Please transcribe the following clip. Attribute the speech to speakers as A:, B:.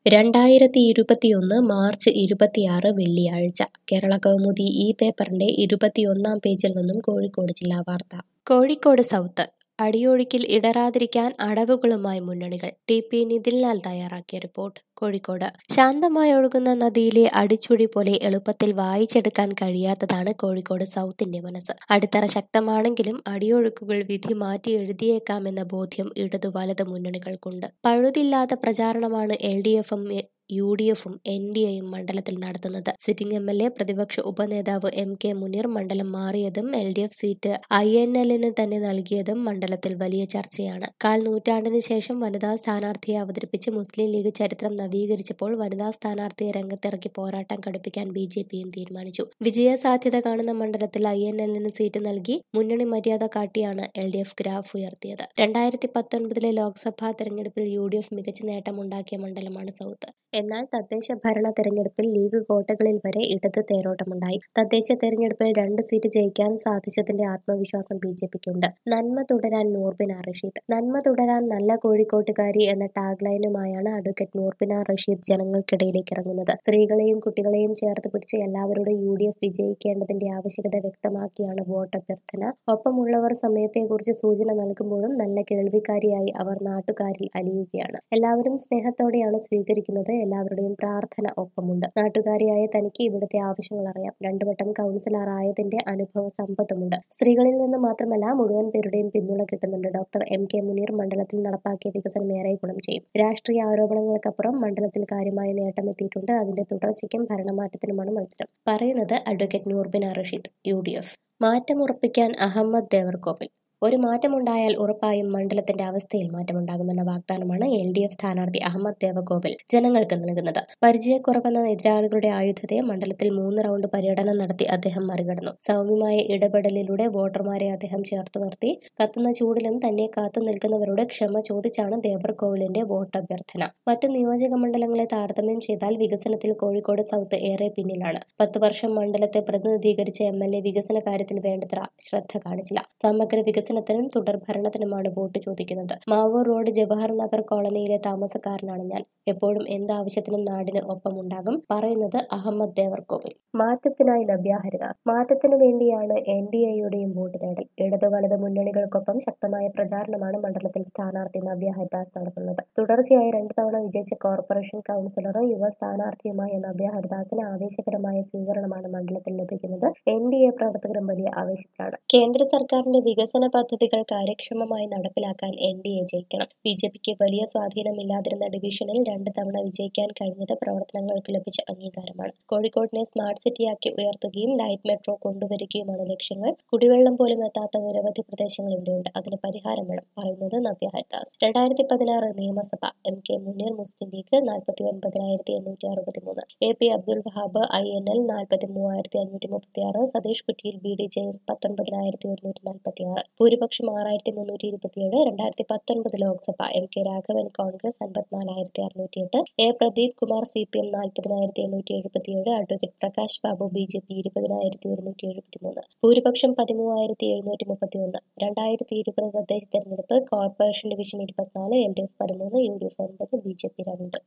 A: രണ്ടായിരത്തി ഇരുപത്തിയൊന്ന് മാർച്ച് ഇരുപത്തിയാറ് വെള്ളിയാഴ്ച കേരള കൗമുദി ഈ പേപ്പറിന്റെ ഇരുപത്തിയൊന്നാം പേജിൽ നിന്നും കോഴിക്കോട് ജില്ലാ വാർത്ത കോഴിക്കോട് സൗത്ത് അടിയൊഴുക്കിൽ ഇടറാതിരിക്കാൻ അടവുകളുമായി മുന്നണികൾ ടി പി നിതിൻലാൽ തയ്യാറാക്കിയ റിപ്പോർട്ട് കോഴിക്കോട് ശാന്തമായി ഒഴുകുന്ന നദിയിലെ അടിച്ചുഴി പോലെ എളുപ്പത്തിൽ വായിച്ചെടുക്കാൻ കഴിയാത്തതാണ് കോഴിക്കോട് സൗത്തിന്റെ മനസ്സ് അടിത്തറ ശക്തമാണെങ്കിലും അടിയൊഴുക്കുകൾ വിധി മാറ്റി എഴുതിയേക്കാമെന്ന ബോധ്യം ഇടതു വലത് മുന്നണികൾക്കുണ്ട് പഴുതില്ലാത്ത പ്രചാരണമാണ് എൽ ഡി എഫും യു ഡി എഫും എൻ ഡി എയും മണ്ഡലത്തിൽ നടത്തുന്നത് സിറ്റിംഗ് എം എൽ എ പ്രതിപക്ഷ ഉപനേതാവ് എം കെ മുനീർ മണ്ഡലം മാറിയതും L D F seat I N എല്ലിന് തന്നെ നൽകിയതും മണ്ഡലത്തിൽ വലിയ ചർച്ചയാണ് കാൽ നൂറ്റാണ്ടിന് ശേഷം വനിതാ സ്ഥാനാർത്ഥിയെ അവതരിപ്പിച്ച് മുസ്ലിം ലീഗ് ചരിത്രം നവീകരിച്ചപ്പോൾ വനിതാ സ്ഥാനാർത്ഥിയെ രംഗത്തിറക്കി പോരാട്ടം കടുപ്പിക്കാൻ ബി ജെ പിയും തീരുമാനിച്ചു വിജയ സാധ്യത കാണുന്ന മണ്ഡലത്തിൽ ഐ എൻ എല്ലിന് സീറ്റ് നൽകി മുന്നണി മര്യാദ കാട്ടിയാണ് എൽ ഡി എഫ് ഗ്രാഫ് ഉയർത്തിയത് രണ്ടായിരത്തി പത്തൊൻപതിലെ ലോക്സഭാ തെരഞ്ഞെടുപ്പിൽ യു ഡി എഫ് മികച്ച നേട്ടമുണ്ടാക്കിയ മണ്ഡലമാണ് സൗത്ത് എന്നാൽ തദ്ദേശ ഭരണ തെരഞ്ഞെടുപ്പിൽ ലീഗ് കോട്ടകളിൽ വരെ ഇടത് തേരോട്ടമുണ്ടായി തദ്ദേശ തെരഞ്ഞെടുപ്പിൽ രണ്ട് സീറ്റ് ജയിക്കാൻ സാധിച്ചതിന്റെ ആത്മവിശ്വാസം ബി ജെ പിക്കുണ്ട് നന്മ തുടരാൻ നൂർബിന റഷീദ് നന്മ തുടരാൻ നല്ല കോഴിക്കോട്ടുകാരി എന്ന ടാഗ് ലൈനുമായാണ് അഡ്വക്കേറ്റ് നൂർബിന റഷീദ് ജനങ്ങൾക്കിടയിലേക്ക് ഇറങ്ങുന്നത് സ്ത്രീകളെയും കുട്ടികളെയും ചേർത്ത് പിടിച്ച് എല്ലാവരുടെയും യു ഡി എഫ് വിജയിക്കേണ്ടതിന്റെ ആവശ്യകത വ്യക്തമാക്കിയാണ് വോട്ട് അഭ്യർത്ഥന ഒപ്പമുള്ളവർ സമയത്തെക്കുറിച്ച് സൂചന നൽകുമ്പോഴും നല്ല കേൾവിക്കാരിയായി അവർ നാട്ടുകാരിൽ അലിയുകയാണ് എല്ലാവരും സ്നേഹത്തോടെയാണ് സ്വീകരിക്കുന്നത് എല്ലാവരുടെയും പ്രാർത്ഥന ഒപ്പമുണ്ട് നാട്ടുകാരിയായ തനിക്ക് ഇവിടുത്തെ ആവശ്യങ്ങൾ അറിയാം രണ്ടു വട്ടം കൗൺസിലർ ആയതിന്റെ അനുഭവ സമ്പത്തുമുണ്ട് സ്ത്രീകളിൽ നിന്ന് മാത്രമല്ല മുഴുവൻ പേരുടെയും പിന്തുണ കിട്ടുന്നുണ്ട് ഡോക്ടർ എം കെ മുനീർ മണ്ഡലത്തിൽ നടപ്പാക്കിയ വികസനം ഏറെ ഗുണം ചെയ്യും രാഷ്ട്രീയ ആരോപണങ്ങൾക്കപ്പുറം മണ്ഡലത്തിൽ കാര്യമായ നേട്ടം എത്തിയിട്ടുണ്ട് അതിന്റെ തുടർച്ചയ്ക്കും ഭരണമാറ്റത്തിനുമാണ് മത്സരം പറയുന്നത് advocate Noorbina Rasheed U D F മാറ്റമുറപ്പിക്കാൻ അഹമ്മദ് ദേവർകോവിൽ ഒരു മാറ്റമുണ്ടായാൽ ഉറപ്പായും മണ്ഡലത്തിന്റെ അവസ്ഥയിൽ മാറ്റമുണ്ടാകുമെന്ന വാഗ്ദാനമാണ് എൽ ഡി എഫ് സ്ഥാനാർത്ഥി അഹമ്മദ് ദേവഗോവിൽ ജനങ്ങൾക്ക് നൽകുന്നത് പരിചയക്കുറവെന്ന എതിരാളികളുടെ ആയുധത്തെ മണ്ഡലത്തിൽ മൂന്ന് റൗണ്ട് പര്യടനം നടത്തി അദ്ദേഹം മറികടന്നു സൗമ്യമായ ഇടപെടലിലൂടെ വോട്ടർമാരെ അദ്ദേഹം ചേർത്ത് നിർത്തി കത്തുന്ന ചൂടിലും തന്നെ കാത്തു നിൽക്കുന്നവരോട് ക്ഷമ ചോദിച്ചാണ് ദേവർകോവിലിന്റെ വോട്ട് അഭ്യർത്ഥന മറ്റ് നിയോജക മണ്ഡലങ്ങളെ താരതമ്യം ചെയ്താൽ വികസനത്തിൽ കോഴിക്കോട് സൗത്ത് ഏറെ പിന്നിലാണ് പത്ത് വർഷം മണ്ഡലത്തെ പ്രതിനിധീകരിച്ച എം എൽ എ വികസന കാര്യത്തിൽ വേണ്ടത്ര ശ്രദ്ധ കാണിച്ചില്ല സമഗ്ര വികസനത്തിനും തുടർ ഭരണത്തിനുമാണ് വോട്ട് ചോദിക്കുന്നത് മാവൂർ റോഡ് ജവഹർ നഗർ കോളനിയിലെ താമസക്കാരനാണ് ഞാൻ എപ്പോഴും എന്താവശ്യത്തിനും നാടിന് ഒപ്പമുണ്ടാകും പറയുന്നത് അഹമ്മദ് ദേവർകോവിൽ മാറ്റത്തിനായി നവ്യ ഹരിദാസ് മാറ്റത്തിനു വേണ്ടിയാണ് എൻ ഡി എയുടെയും വോട്ട് തേടൽ ഇടതു വലത് മുന്നണികൾക്കൊപ്പം ശക്തമായ പ്രചാരണമാണ് മണ്ഡലത്തിൽ സ്ഥാനാർത്ഥി നവ്യ ഹരിദാസ് നടത്തുന്നത് തുടർച്ചയായി രണ്ടു തവണ വിജയിച്ച കോർപ്പറേഷൻ കൗൺസിലറും യുവ സ്ഥാനാർത്ഥിയുമായ നവ്യ ഹരിദാസിന് ആവേശകരമായ സ്വീകരണമാണ് മണ്ഡലത്തിൽ ലഭിക്കുന്നത് എൻ ഡി എ പ്രവർത്തകരും വലിയ ആവേശത്തിലാണ് കേന്ദ്ര സർക്കാരിന്റെ വികസന പദ്ധതികൾ കാര്യക്ഷമമായി നടപ്പിലാക്കാൻ എൻ ഡി എ ജയിക്കണം ബി ജെ പിക്ക് വലിയ സ്വാധീനമില്ലാതിരുന്ന ഡിവിഷനിൽ രണ്ട് തവണ വിജയിക്കാൻ കഴിഞ്ഞത് പ്രവർത്തനങ്ങൾക്ക് ലഭിച്ച അംഗീകാരമാണ് കോഴിക്കോടിനെ സ്മാർട്ട് സിറ്റിയാക്കി ഉയർത്തുകയും ലൈറ്റ് മെട്രോ കൊണ്ടുവരികയുമാണ് ലക്ഷ്യങ്ങൾ കുടിവെള്ളം പോലും എത്താത്ത നിരവധി പ്രദേശങ്ങൾ ഇവിടെയുണ്ട് അതിന് പരിഹാരം വേണം പറയുന്നത് നവ്യ ഹരിദാസ് രണ്ടായിരത്തി പതിനാറ് നിയമസഭ എം കെ മുനീർ മുസ്ലിം ലീഗ് നാൽപ്പത്തി ഒൻപതിനായിരത്തി എണ്ണൂറ്റി അറുപത്തി മൂന്ന് A P Abdul Wahab I N L നാൽപ്പത്തി മൂവായിരത്തി അഞ്ഞൂറ്റി മുപ്പത്തി ആറ് Satheesh Kuttiyil B D J S പത്തൊൻപതിനായിരത്തി ഒരുന്നൂറ്റി നാൽപ്പത്തി ആറ് ഭൂരിപക്ഷം ആറായിരത്തി മുന്നൂറ്റി ഇരുപത്തിയേഴ് രണ്ടായിരത്തി പത്തൊൻപത് ലോക്സഭ എം കെ രാഘവൻ കോൺഗ്രസ് അൻപത്തിനാലായിരത്തി അറുന്നൂറ്റി എട്ട് A Pradeep Kumar C P M നാൽപ്പതിനായിരത്തി എണ്ണൂറ്റി എഴുപത്തിയേഴ് advocate Prakash Babu B J P ഇരുപതിനായിരത്തി ഒരുന്നൂറ്റി എഴുപത്തി മൂന്ന് ഭൂരിപക്ഷം പതിമൂവായിരത്തി എഴുന്നൂറ്റി മുപ്പത്തി ഒന്ന് രണ്ടായിരത്തി ഇരുപത് തദ്ദേശ തെരഞ്ഞെടുപ്പ് കോർപ്പറേഷൻ ഡിവിഷൻ ഇരുപത്തിനാല് എൽ ഡി എഫ് പതിമൂന്ന് യു ഡി എഫ് ഒൻപത് ബി ജെ പി രണ്ട്